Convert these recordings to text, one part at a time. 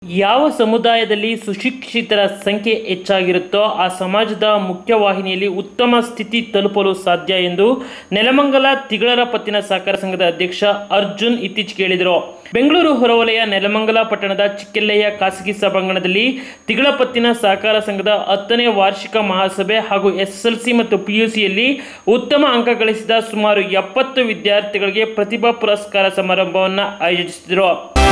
ಯಾವ ಸಮುದಾಯದಲ್ಲಿ ಸುಶಿಕ್ಷಿತರ ಸಂಖ್ಯೆ ಹೆಚ್ಚಾಗಿರುತ್ತೋ ಆ ಸಮಾಜದ ಮುಖ್ಯವಾಹಿನಿಯಲ್ಲಿ ಉತ್ತಮ ಸ್ಥಿತಿ ತಲುಪಲು ಸಾಧ್ಯ ಎಂದು ನೆಲಮಂಗಲ ತಿಗಳರ ಪತ್ತಿನ ಸಹಕಾರ ಸಂಘದ ಅಧ್ಯಕ್ಷ ಅರ್ಜುನ್ ಇತ್ತೀಚೆಗೆ ಹೇಳಿದರು ಬೆಂಗಳೂರು ಹೊರವಲಯ ನೆಲಮಂಗಲ ಪಟ್ಟಣದ ಚಿಕ್ಕೆಲ್ಲಯ್ಯ ಖಾಸಗಿ ಸಭಾಂಗಣದಲ್ಲಿ ತಿಗಳಪತ್ತಿನ ಸಹಕಾರ ಸಂಘದ ಹತ್ತನೇ ವಾರ್ಷಿಕ ಮಹಾಸಭೆ ಹಾಗೂ ಎಸ್ಎಸ್ಎಲ್ಸಿ ಮತ್ತು ಪಿಯುಸಿಯಲ್ಲಿ ಉತ್ತಮ ಅಂಕ ಗಳಿಸಿದ ಸುಮಾರು ಎಪ್ಪತ್ತು ವಿದ್ಯಾರ್ಥಿಗಳಿಗೆ ಪ್ರತಿಭಾ ಪುರಸ್ಕಾರ ಸಮಾರಂಭವನ್ನು ಆಯೋಜಿಸಿದರು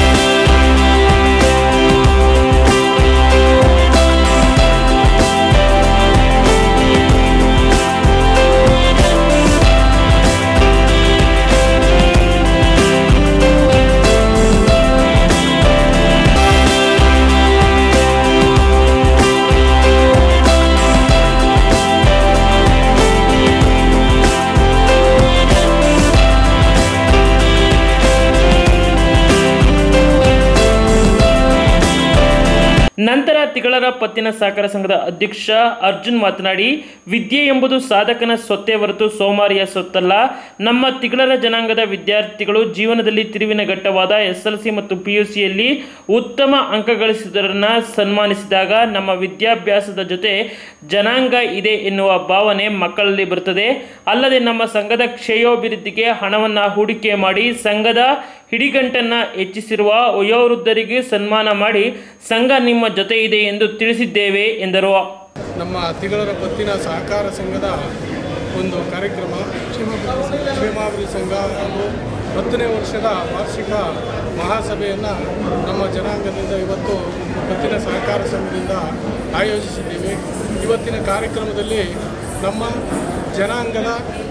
ನಂತರ ತಿಗಳರ ಪತ್ತಿನ ಸಹಕಾರ ಸಂಘದ ಅಧ್ಯಕ್ಷ ಅರ್ಜುನ್ ಮಾತನಾಡಿ ವಿದ್ಯೆ ಎಂಬುದು ಸಾಧಕನ ಸೊತ್ತೆ ಹೊರತು ಸೋಮಾರಿಯ ಸೊತ್ತಲ್ಲ ನಮ್ಮ ತಿಗಳರ ಜನಾಂಗದ ವಿದ್ಯಾರ್ಥಿಗಳು ಜೀವನದಲ್ಲಿ ತಿರುವಿನ ಘಟ್ಟವಾದ ಎಸ್ಎಲ್ಸಿ ಮತ್ತು ಪಿಯುಸಿಯಲ್ಲಿ ಉತ್ತಮ ಅಂಕ ಗಳಿಸಿದರನ್ನ ಸನ್ಮಾನಿಸಿದಾಗ ನಮ್ಮ ವಿದ್ಯಾಭ್ಯಾಸದ ಜೊತೆ ಜನಾಂಗ ಇದೆ ಎನ್ನುವ ಭಾವನೆ ಮಕ್ಕಳಲ್ಲಿ ಬರುತ್ತದೆ ಅಲ್ಲದೆ ನಮ್ಮ ಸಂಘದ ಕ್ಷೇಯೋಭಿವೃದ್ಧಿಗೆ ಹಣವನ್ನು ಹೂಡಿಕೆ ಮಾಡಿ ಸಂಘದ ಹಿಡಿಗಂಟನ್ನು ಹೆಚ್ಚಿಸಿರುವ ವಯೋವೃದ್ಧರಿಗೆ ಸನ್ಮಾನ ಮಾಡಿ ಸಂಘ ನಿಮ್ಮ ಜೊತೆ ಇದೆ ಎಂದು ತಿಳಿಸಿದ್ದೇವೆ ಎಂದರು ನಮ್ಮ ತಿಗಳರ ಪತ್ತಿನ ಸಹಕಾರ ಸಂಘದ ಒಂದು ಕಾರ್ಯಕ್ರಮ ಕ್ಷೇಮಾಭಿವೃದ್ಧಿ ಸಂಘ ಹಾಗೂ ಹತ್ತನೇ ವರ್ಷದ ವಾರ್ಷಿಕ ಮಹಾಸಭೆಯನ್ನು ನಮ್ಮ ಜನಾಂಗದಿಂದ ಇವತ್ತು ಪತ್ತಿನ ಸಹಕಾರ ಸಂಘದಿಂದ ಆಯೋಜಿಸಿದ್ದೇವೆ ಇವತ್ತಿನ ಕಾರ್ಯಕ್ರಮದಲ್ಲಿ ನಮ್ಮ ಜನಾಂಗದ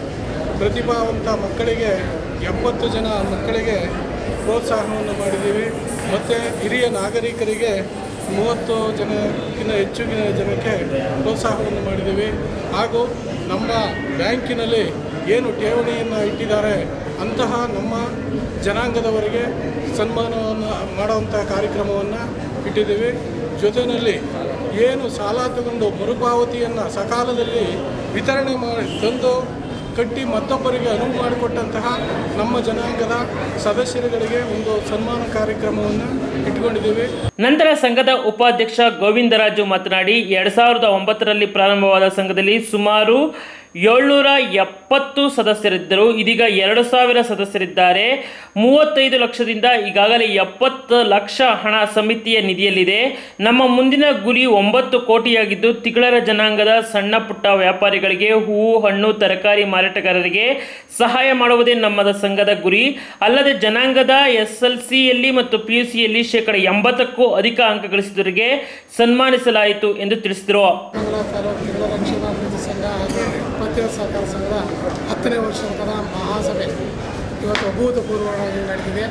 ಪ್ರತಿಭಾವಂತ ಮಕ್ಕಳಿಗೆ ಎಪ್ಪತ್ತು ಜನ ಮಕ್ಕಳಿಗೆ ಪ್ರೋತ್ಸಾಹವನ್ನು ಮಾಡಿದ್ದೀವಿ ಮತ್ತು ಹಿರಿಯ ನಾಗರಿಕರಿಗೆ ಮೂವತ್ತು ಜನಕ್ಕಿಂತ ಹೆಚ್ಚಿನ ಜನಕ್ಕೆ ಪ್ರೋತ್ಸಾಹವನ್ನು ಮಾಡಿದ್ದೀವಿ ಹಾಗೂ ನಮ್ಮ ಬ್ಯಾಂಕಿನಲ್ಲಿ ಏನು ಠೇವಣಿಯನ್ನು ಇಟ್ಟಿದ್ದಾರೆ ಅಂತಹ ನಮ್ಮ ಜನಾಂಗದವರಿಗೆ ಸನ್ಮಾನವನ್ನು ಮಾಡುವಂಥ ಕಾರ್ಯಕ್ರಮವನ್ನು ಇಟ್ಟಿದ್ದೀವಿ ಜೊತೆಯಲ್ಲಿ ಏನು ಸಾಲ ತಗೊಂಡು ಮರುಪಾವತಿಯನ್ನು ಸಕಾಲದಲ್ಲಿ ವಿತರಣೆ ಮಾಡಿ ತಂದು ಕಟ್ಟಿ ಮತ್ತೊಬ್ಬರಿಗೆ ಅನುವು ಮಾಡಿಕೊಟ್ಟಂತಹ ನಮ್ಮ ಜನಾಂಗದ ಸದಸ್ಯರುಗಳಿಗೆ ಒಂದು ಸನ್ಮಾನ ಕಾರ್ಯಕ್ರಮವನ್ನು ಇಟ್ಕೊಂಡಿದ್ದೀವಿ ನಂತರ ಸಂಘದ ಉಪಾಧ್ಯಕ್ಷ ಗೋವಿಂದರಾಜು ಮಾತನಾಡಿ ಎರಡ್ ಸಾವಿರದ ಒಂಬತ್ತರಲ್ಲಿ ಪ್ರಾರಂಭವಾದ ಸಂಘದಲ್ಲಿ ಸುಮಾರು ಏಳ್ನೂರ ಎಪ್ಪತ್ತು ಸದಸ್ಯರಿದ್ದರು ಇದೀಗ ಎರಡು ಸಾವಿರ ಸದಸ್ಯರಿದ್ದಾರೆ ಮೂವತ್ತೈದು ಲಕ್ಷದಿಂದ ಈಗಾಗಲೇ ಎಪ್ಪತ್ತು ಲಕ್ಷ ಹಣ ಸಮಿತಿಯ ನಿಧಿಯಲ್ಲಿದೆ ನಮ್ಮ ಮುಂದಿನ ಗುರಿ ಒಂಬತ್ತು ಕೋಟಿಯಾಗಿದ್ದು ತಿಗಳರ ಜನಾಂಗದ ಸಣ್ಣ ಪುಟ್ಟ ವ್ಯಾಪಾರಿಗಳಿಗೆ ಹೂವು ಹಣ್ಣು ತರಕಾರಿ ಮಾರಾಟಗಾರರಿಗೆ ಸಹಾಯ ಮಾಡುವುದೇ ನಮ್ಮದ ಸಂಘದ ಗುರಿ ಅಲ್ಲದೆ ಜನಾಂಗದ ಎಸ್ ಎಲ್ ಸಿಯಲ್ಲಿ ಮತ್ತು ಪಿ ಯು ಸಿಯಲ್ಲಿ ಶೇಕಡ ಎಂಬತ್ತಕ್ಕೂ ಅಧಿಕ ಅಂಕ ಗಳಿಸಿದವರಿಗೆ ಸನ್ಮಾನಿಸಲಾಯಿತು ಎಂದು ತಿಳಿಸಿದರು ಮಂಗಲ ತಾಲೂಕು ತಿರುಮಲ ಕ್ಷೇಮಾಭಿವೃದ್ಧಿ ಸಂಘ ಹಾಗೂ ಪತ್ತಿನ ಸಹಕಾರ ಸಂಘದ ಹತ್ತನೇ ವರ್ಷದ ಮಹಾಸಭೆ ಇವತ್ತು ಅಭೂತಪೂರ್ವವಾಗಿ ನಡೆದಿದೆ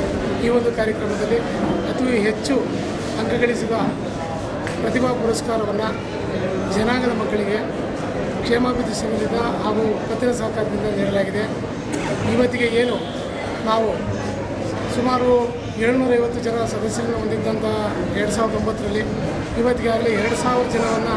ಈ ಒಂದು ಕಾರ್ಯಕ್ರಮದಲ್ಲಿ ಅತಿ ಹೆಚ್ಚು ಅಂಕ ಗಳಿಸಿದ ಪ್ರತಿಭಾ ಪುರಸ್ಕಾರವನ್ನು ಜನಾಂಗದ ಮಕ್ಕಳಿಗೆ ಕ್ಷೇಮಾಭಿವೃದ್ಧಿ ಸಂಘದಿಂದ ಹಾಗೂ ಪತ್ತಿನ ಸಹಕಾರದಿಂದ ನೀಡಲಾಗಿದೆ ಇವತ್ತಿಗೆ ಏನು ನಾವು ಸುಮಾರು ಏಳ್ನೂರೈವತ್ತು ಜನ ಸದಸ್ಯರನ್ನು ಹೊಂದಿದ್ದಂಥ ಎರಡು ಸಾವಿರದ ಒಂಬತ್ತರಲ್ಲಿ ಇವತ್ತಿಗಾಗಲೇ ಎರಡು ಸಾವಿರ ಜನವನ್ನು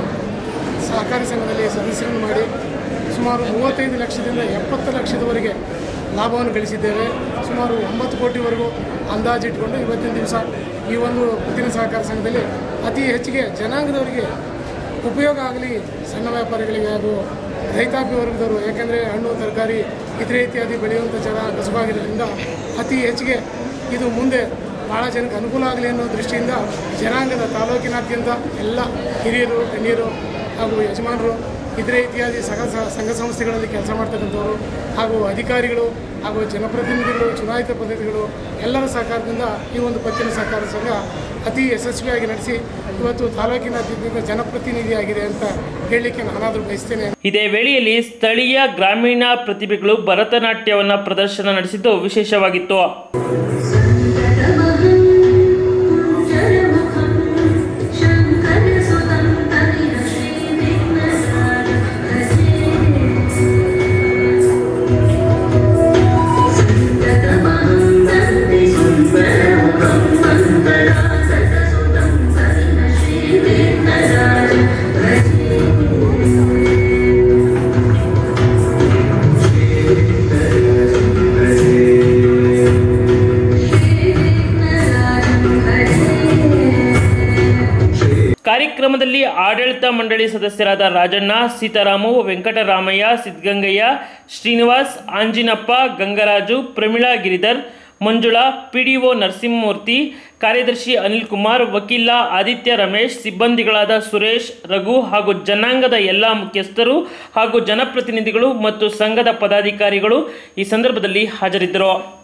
ಸಹಕಾರಿ ಸಂಘದಲ್ಲಿ ಸದಸ್ಯರನ್ನು ಮಾಡಿ ಸುಮಾರು ಮೂವತ್ತೈದು ಲಕ್ಷದಿಂದ ಎಪ್ಪತ್ತು ಲಕ್ಷದವರೆಗೆ ಲಾಭವನ್ನು ಗಳಿಸಿದ್ದೇವೆ ಸುಮಾರು ಒಂಬತ್ತು ಕೋಟಿವರೆಗೂ ಅಂದಾಜಿಟ್ಕೊಂಡು ಇವತ್ತಿನ ದಿವಸ ಈ ಒಂದು ಪ್ರತಿನ ಸಹಕಾರ ಸಂಘದಲ್ಲಿ ಅತಿ ಹೆಚ್ಚಿಗೆ ಜನಾಂಗದವರಿಗೆ ಉಪಯೋಗ ಆಗಲಿ ಸಣ್ಣ ವ್ಯಾಪಾರಿಗಳಿಗೆ ಹಾಗೂ ರೈತಾಪಿ ವರ್ಗದವರು ಯಾಕೆಂದರೆ ಹಣ್ಣು ತರಕಾರಿ ಇತರೆ ಇತ್ಯಾದಿ ಬೆಳೆಯುವಂಥ ಜನ ಕಸುಬಾಗಿರೋದ್ರಿಂದ ಅತಿ ಹೆಚ್ಚಿಗೆ ಇದು ಮುಂದೆ ಭಾಳ ಜನಕ್ಕೆ ಅನುಕೂಲ ಆಗಲಿ ಅನ್ನೋ ದೃಷ್ಟಿಯಿಂದ ಜನಾಂಗದ ತಾಲೂಕಿನಾದ್ಯಂತ ಎಲ್ಲ ಹಿರಿಯರು ಗಣ್ಯರು ಹಾಗೂ ಯಜಮಾನರು ಇತರೆ ಇತ್ಯಾದಿ ಸಂಘ ಸಂಘ ಸಂಸ್ಥೆಗಳಲ್ಲಿ ಕೆಲಸ ಮಾಡ್ತಕ್ಕಂಥವರು ಹಾಗೂ ಅಧಿಕಾರಿಗಳು ಹಾಗೂ ಜನಪ್ರತಿನಿಧಿಗಳು ಚುನಾಯಿತ ಪ್ರತಿನಿಧಿಗಳು ಎಲ್ಲರ ಸಹಕಾರದಿಂದ ಈ ಒಂದು ಪತ್ತಿನ ಸಹಕಾರ ಸಂಘ ಅತಿ ಯಶಸ್ವಿಯಾಗಿ ನಡೆಸಿ ಇವತ್ತು ತಾಲೂಕಿನಾದ್ಯಂತ ಜನಪ್ರತಿನಿಧಿಯಾಗಿದೆ ಅಂತ ಹೇಳಲಿಕ್ಕೆ ನಾನಾದರೂ ಬಯಸ್ತೇನೆ ಇದೇ ವೇಳೆಯಲ್ಲಿ ಸ್ಥಳೀಯ ಗ್ರಾಮೀಣ ಪ್ರತಿಭೆಗಳು ಭರತನಾಟ್ಯವನ್ನು ಪ್ರದರ್ಶನ ನಡೆಸಿದ್ದು ವಿಶೇಷವಾಗಿತ್ತು ಶ್ರೀ ಕಾರ್ಯಕ್ರಮದಲ್ಲಿ ಆಡಳಿತ ಮಂಡಳಿ ಸದಸ್ಯರಾದ ರಾಜಣ್ಣ ಸೀತಾರಾಮು ವೆಂಕಟರಾಮಯ್ಯ ಸಿದ್ಧಗಂಗಯ್ಯ ಶ್ರೀನಿವಾಸ್ ಆಂಜಿನಪ್ಪ ಗಂಗರಾಜು ಪ್ರಮೀಳಾ ಗಿರಿಧರ್ ಮಂಜುಳಾ ಪಿಡಿಒ ನರಸಿಂಹಮೂರ್ತಿ ಕಾರ್ಯದರ್ಶಿ ಅನಿಲ್ ಕುಮಾರ್ ವಕೀಲ ಆದಿತ್ಯ ರಮೇಶ್ ಸಿಬ್ಬಂದಿಗಳಾದ ಸುರೇಶ್ ರಘು ಹಾಗೂ ಜನಾಂಗದ ಎಲ್ಲ ಮುಖ್ಯಸ್ಥರು ಹಾಗೂ ಜನಪ್ರತಿನಿಧಿಗಳು ಮತ್ತು ಸಂಘದ ಪದಾಧಿಕಾರಿಗಳು ಈ ಸಂದರ್ಭದಲ್ಲಿ ಹಾಜರಿದ್ದರು